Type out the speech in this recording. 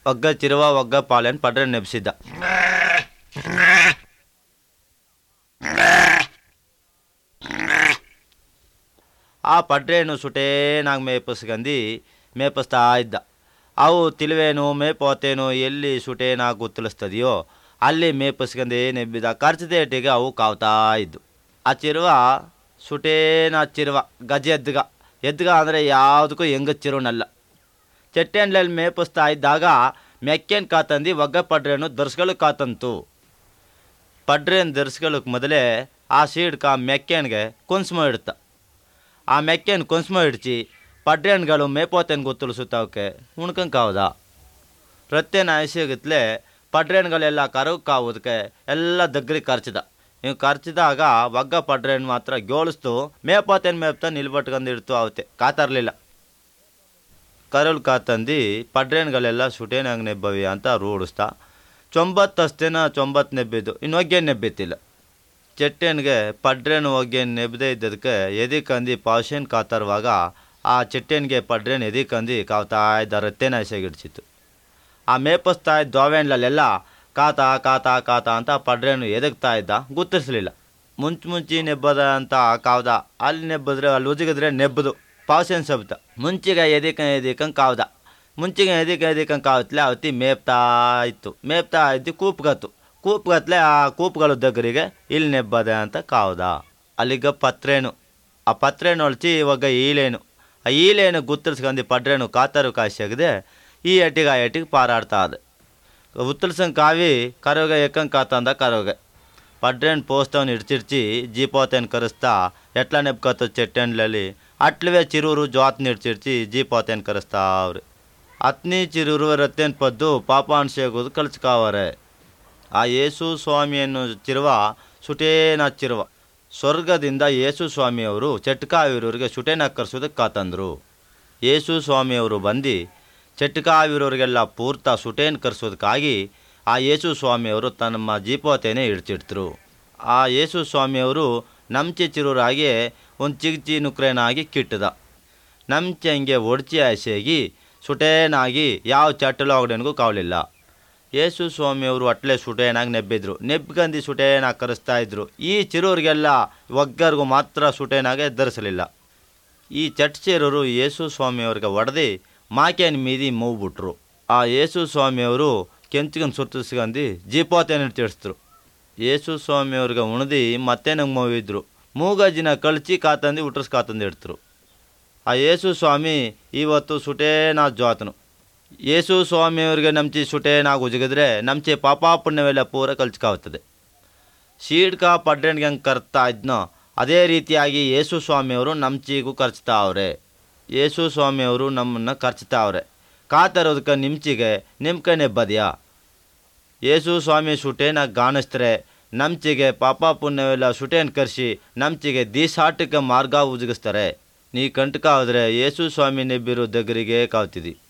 ಒಗ್ಗ ಚಿರುವ ಒಗ್ಗ ಪಾಲೆನ್ ಪಡ್ರೆ ನೆಬ್ಸಿದ್ದ ಆ ಪಡ್ರೇನು ಸುಟೇನಾಗಿ ಮೇಪಿಸ್ಕಂದು ಮೇಪಿಸ್ತಾ ಇದ್ದ ಅವು ತಿಳುವೇನು ಮೇಪೋತೇನು ಎಲ್ಲಿ ಸುಟೇನಾಗಿ ಗುತ್ತಲಿಸ್ತದೆಯೋ ಅಲ್ಲಿ ಮೇಪಿಸ್ಕಂದೇ ನೆಬ್ಬಿದ ಖರ್ಚದೇಟಿಗೆ ಅವು ಕಾವ್ತಾ ಇದ್ದು ಆ ಚಿರುವ ಸುಟೇನ ಚಿರುವ ಗಜ ಎದ್ಗ ಎದ್ಗ ಅಂದರೆ ಯಾವುದಕ್ಕೂ ಹೆಂಗ ಚಿರುನಲ್ಲ ಚೆಟ್ಟೆಂಡ್ಲಲ್ಲಿ ಮೇಪಿಸ್ತಾ ಇದ್ದಾಗ ಮೆಕ್ಕೇನ್ ಕಾತಂದು ಒಗ್ಗ ಪಡ್ರೇನು ದರ್ಸ್ಗಳು ಕಾತಂತು ಪಡ್ರೇನ್ ದರ್ಸ್ಗಳಕ್ಕೆ ಮೊದಲೇ ಆ ಸೀಡ್ಕ ಮೆಕ್ಕೇನ್ಗೆ ಕುಂಸ್ಮ ಇಡ್ತ ಆ ಮೆಕ್ಕೇನ್ ಕುಂಸ್ಮ ಇಡ್ಚಿ ಪಡ್ರೇನ್ಗಳು ಮೇಪೋತೇನು ಗೊತ್ತುಳಿಸುತ್ತವಕ್ಕೆ ಉಣ್ಕಂಕಾವ್ದ ರತ್ತೇನ ಆಯ್ಸಿಗತ್ಲೆ ಪಡ್ರೇನ್ಗಳೆಲ್ಲ ಕರವು ಕಾವುದಕ್ಕೆ ಎಲ್ಲ ದಗ್ರಿಗೆ ಖರ್ಚಿದ ಇವು ಖರ್ಚಿದಾಗ ಒಗ್ಗ ಪಡ್ರೇನ್ ಮಾತ್ರ ಗೋಳಿಸ್ತು ಮೇಪೋತೇನು ಮೇಪ್ತಾ ನಿಲ್ಬಟ್ಕೊಂಡು ಇಡ್ತು ಅವತ್ತೆ ಕಾತರ್ಲಿಲ್ಲ ಕರಲ್ ಕಾತಂದು ಪಡ್ರೇನ್ಗಳೆಲ್ಲ ಸುಟೇನಾಗ ನೆಬ್ಬವಿ ಅಂತ ರೂಢಿಸ್ತಾ ಚೊಂಬತ್ತು ಅಷ್ಟೇನ ಚೊಂಬತ್ತು ನೆಬ್ಬಿದ್ದು ಇನ್ನು ಒಗ್ಗೆ ನೆಬ್ಬಿತ್ತಿಲ್ಲ ಚೆಟ್ಟೆನ್ಗೆ ಪಡ್ರೇನು ಒಗ್ಗೆ ನೆಬ್ಬದೇ ಇದ್ದದಕ್ಕೆ ಎದಿಕಂದು ಪಾಷನ್ ಕಾತರುವಾಗ ಆ ಚೆಟ್ಟೆನ್ಗೆ ಪಡ್ರೇನು ಎದಿಕಂದು ಕಾವ್ತಾ ಇದ್ದ ರತ್ತೇನ ಎಸೆಗಿಡ್ಸಿತ್ತು ಆ ಮೇಪಸ್ತಾ ಇದ್ದ ದೋವೆಣ್ಲಲ್ಲೆಲ್ಲ ಕಾತ ಕಾತ ಕಾತ ಅಂತ ಪಡ್ರೇನು ಎದಗ್ತಾ ಇದ್ದ ಗುರ್ತಿಸ್ಲಿಲ್ಲ ಮುಂಚೆ ಮುಂಚೆ ನೆಬ್ಬದ ಅಂತ ಕಾವ್ದ ಅಲ್ಲಿ ನೆಬ್ಬಿದ್ರೆ ಅಲ್ಲಿ ಉಜಿಗಿದ್ರೆ ನೆಬ್ಬದು ಪಾವಸೇನ್ ಸಬ್ತ ಮುಂಚಿಗೆ ಎದಿಕ ಎದಿಕಂಗೆ ಕಾವ್ದ ಮುಂಚಿಗೆ ಎದಿಕ ಎದಿಕಂಗೆ ಕಾವತ್ಲೆ ಅವತ್ತಿ ಮೇಪ್ತಾ ಇತ್ತು ಮೇಪ್ತಾ ಇದ್ದು ಕೂಪ್ಗತ್ತು ಕೂಪ್ಗತ್ಲೆ ಆ ಕೂಪ್ಗಳ దగ్గರಿಗೆ ಇಲ್ಲಿ ನೆಬ್ಬದೆ ಅಂತ ಕಾವ್ದ ಅಲ್ಲಿಗ ಪತ್ರೇನು ಆ ಪತ್ರೇನು ಹೊಳ್ಚಿ ಇವಾಗ ಈಲೇನು ಆ ಈಲೇನು ಗುತ್ತರಿಸ್ಕೊಂಡು ಪಡ್ರೇನು ಕಾತರು ಕಾಯಿಸಾಗದೆ ಈ ಎಟ್ಟಿಗೆ ಆ ಎಟ್ಟಿಗೆ ಪಾರಾಡ್ತಾ ಅದ ಉತ್ತಲ್ಸಂಗೆ ಕಾವಿ ಕರೋಗೆ ಎಕ್ಕಂಗೆ ಕಾತಂದ ಕರೋಗೆ ಪಡ್ರೇನು ಪೋಸ್ತವನ್ನ ಇಡ್ಚಿಡ್ಚಿ ಜೀಪೋತೇನು ಕರೆಸ್ತಾ ಎಟ್ಲ ನೆಬ್ಕತ್ತು ಚೆಟ್ಟೆಂಡ್ಲಲ್ಲಿ ಅಟ್ಲವೇ ಚಿರೂರು ಜ್ವಾತ್ನ ಇಡ್ಚಿಡ್ಚಿ ಜೀಪೋತೇನು ಕರೆಸ್ತಾ ಅವ್ರು ಅತ್ನಿ ಚಿರೂರು ರತ್ತೇನು ಪದ್ದು ಪಾಪ ಅನ್ಸೇಗೋದು ಕಳ್ಸ್ಕಾವರೆ ಆ ಯೇಸು ಸ್ವಾಮಿಯನ್ನು ಚಿರುವ ಸುಟೇನ ಚಿರುವ ಸ್ವರ್ಗದಿಂದ ಯೇಸು ಸ್ವಾಮಿಯವರು ಚಟ್ಕಾವಿರೋರಿಗೆ ಸುಟೇನ ಕರ್ಸೋದಕ್ಕೆ ಕಾತಂದರು ಯೇಸು ಸ್ವಾಮಿಯವರು ಬಂದು ಚಟ್ಕಾವಿರೋರಿಗೆಲ್ಲ ಪೂರ್ತ ಸುಟೇನ್ ಕರ್ಸೋದಕ್ಕಾಗಿ ಆ ಯೇಸು ಸ್ವಾಮಿಯವರು ತಮ್ಮ ಜೀಪೋತೇನೆ ಇಡ್ತಿಡ್ತರು ಆ ಯೇಸು ಸ್ವಾಮಿಯವರು ನಂಚೆ ಚಿರೂರಾಗಿ ಒಂದು ಚಿಗ್ಚಿ ನುಕ್ರೇನಾಗಿ ಕಿಟ್ಟದ ನಂಚೆ ಹಂಗೆ ಒಡ್ಚಿ ಆಸೆಗಿ ಸುಟೇನಾಗಿ ಯಾವ ಚಟ್ಟಲೊಗಡೆನಿಗೂ ಕಾವಲಿಲ್ಲ ಯೇಸು ಸ್ವಾಮಿಯವರು ಅಟ್ಲೆ ಸುಟೇನಾಗಿ ನೆಬ್ಬಿದ್ರು ನೆಬ್ಗಂದು ಸುಟೇನಾಗಿ ಕರೆಸ್ತಾ ಇದ್ರು ಈ ಚಿರೋರಿಗೆಲ್ಲ ಒಗ್ಗರಿಗೂ ಮಾತ್ರ ಸುಟೇನಾಗೆ ಧರಿಸಲಿಲ್ಲ ಈ ಚಟ್ ಚೀರರು ಯೇಸು ಸ್ವಾಮಿಯವ್ರಿಗೆ ಹೊಡೆದು ಮಾಕೇನ ಮೀದಿ ಮೂವ್ಬಿಟ್ರು ಆ ಯೇಸು ಸ್ವಾಮಿಯವರು ಕೆಂಚ್ಗನ್ ಸುತ್ತಿಸ್ಕಂದು ಜೀಪೋತೇನ ತಿಳಿಸಿದ್ರು ಯೇಸು ಸ್ವಾಮಿಯವ್ರಿಗೆ ಉಣ್ದು ಮತ್ತೆ ನಂಗೆ ಮೂವಿದ್ರು ಮೂಗಜ್ಜಿನ ಕಳ್ಚಿ ಕಾತಂದು ಉಟ್ರಸ್ ಕಾತಂದು ಇಡ್ತರು ಆ ಯೇಸು ಸ್ವಾಮಿ ಇವತ್ತು ಸುಟೇನಾ ಜ್ವಾತನು ಯೇಸು ಸ್ವಾಮಿಯವ್ರಿಗೆ ನಮ್ಚಿ ಸುಟೇನಾಗಿ ಉಜಗಿದ್ರೆ ನಮ್ಚಿ ಪಾಪ ಪುಣ್ಯವೆಲ್ಲ ಪೂರ ಕಲ್ಚ್ಕಾಗ್ತದೆ ಶೀಡ್ಕ ಪಡ್ರೆಣ್ಗೆ ಹೆಂಗೆ ಕರ್ತಾ ಇದ್ನೋ ಅದೇ ರೀತಿಯಾಗಿ ಯೇಸು ಸ್ವಾಮಿಯವರು ನಮ್ಚಿಗೂ ಖರ್ಚ್ತಾ ಅವ್ರೆ ಯೇಸು ಸ್ವಾಮಿಯವರು ನಮ್ಮನ್ನು ಖರ್ಚ್ತಾವ್ರೆ ಕಾತರೋದಕ್ಕೆ ನಿಮ್ಚಿಗೆ ನಿಮ್ಮ ಕೈ ನೆಬ್ಬದ್ಯಾ ಯೇಸು ಸ್ವಾಮಿ ಸುಟೇನಾಗಿ ಗಾಣಿಸ್ತಾರೆ ನಮ್ಚಿಗೆ ಪಾಪ ಪುಣ್ಯವೆಲ್ಲ ಸುಟೇನ್ ಕರ್ಸಿ ನಮ್ಚಿಗೆ ದೀಸಾಟಕ್ಕೆ ಮಾರ್ಗ ಉಜಗಿಸ್ತಾರೆ ನೀ ಕಂಟಕ ಹೋದ್ರೆ ಯೇಸು ಸ್ವಾಮಿ ನೆಬ್ಬಿರೋ దగ్గರಿಗೆ ಕಾವ್ತಿದಿ